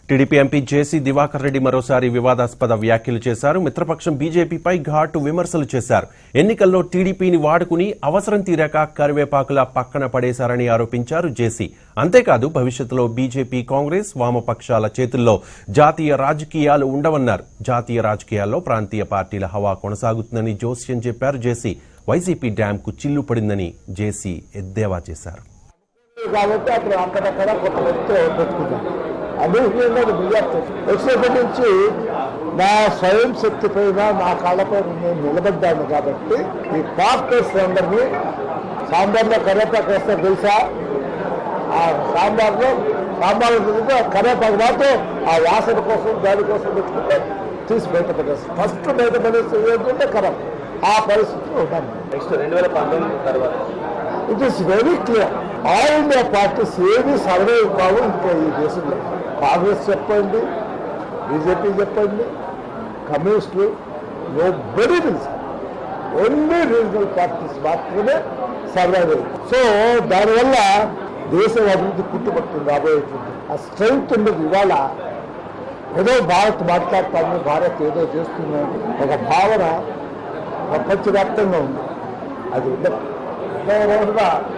TDP MP JC Divakar Reddy మరోసారి వివాదాస్పద వ్యాఖ్యలు చేశారు మిత్రపక్షం బీజేపీపై ఘాటు విమర్శలు చేశారు ఎన్నికల్లో టీడీపీని వాడుకుని అవసరం తీరాక కరివేపాకులా పక్కన పడేశారని ఆరోపించారు జేసీ అంతేకాదు భవిష్యత్తులో బీజేపీ కాంగ్రెస్ వామపక్షాల చేతుల్లో జాతీయ రాజకీయాలు ఉండవన్నారు జాతీయ రాజకీయాల్లో ప్రాంతీయ పార్టీల హవా కొనసాగుతుందని జోస్యం చెప్పారు జేసీ వైసీపీ డ్యాంకు చిల్లు పడిందని జేసీ ఎద్దేవా చేశారు కాబట్టి అక్కడ అక్కడక్కడ కొంత వ్యక్తి పెట్టుకుంటాం అనూహ్యంగా బియ్యత్తు వచ్చినప్పటి నుంచి నా స్వయం శక్తి పైన నా కాళ్ళపై నేను నిలబడ్డాను కాబట్టి ఈ పార్టర్స్ అందరినీ సాంబార్లో కరేపాకు వేస్తే తెలుసా ఆ సాంబార్లో సాంబార్ తిరిగితే ఆ కరేపాకు మాత్రం ఆ వాసన కోసం దాని కోసం పెట్టుకుంటే తీసి బయటపడేస్తాం ఫస్ట్ బయటపడేస్తే ఏంటంటే కరం ఆ పరిస్థితిలో ఉన్నాను నెక్స్ట్ రెండు వేల పంతొమ్మిది తర్వాత it is very clear all India parties ఏది సర్వైవ్ కావు ఇంకా ఈ దేశంలో కాంగ్రెస్ చెప్పండి బీజేపీ చెప్పండి కమ్యూనిస్టులు nobody wills only regional parties మాత్రమే సర్వైవ్ సో దానివల్ల దేశం అభివృద్ధి పుట్టుపడుతుంది రాబోయేటువంటి ఆ స్ట్రెంగ్త్ ఉన్నది ఇవాళ ఏదో భారత్ మాట్లాడతాను భారత్ ఏదో చేస్తుందని ఒక భావన ప్రపంచవ్యాప్తంగా ఉంది అది ఉండదు రోజున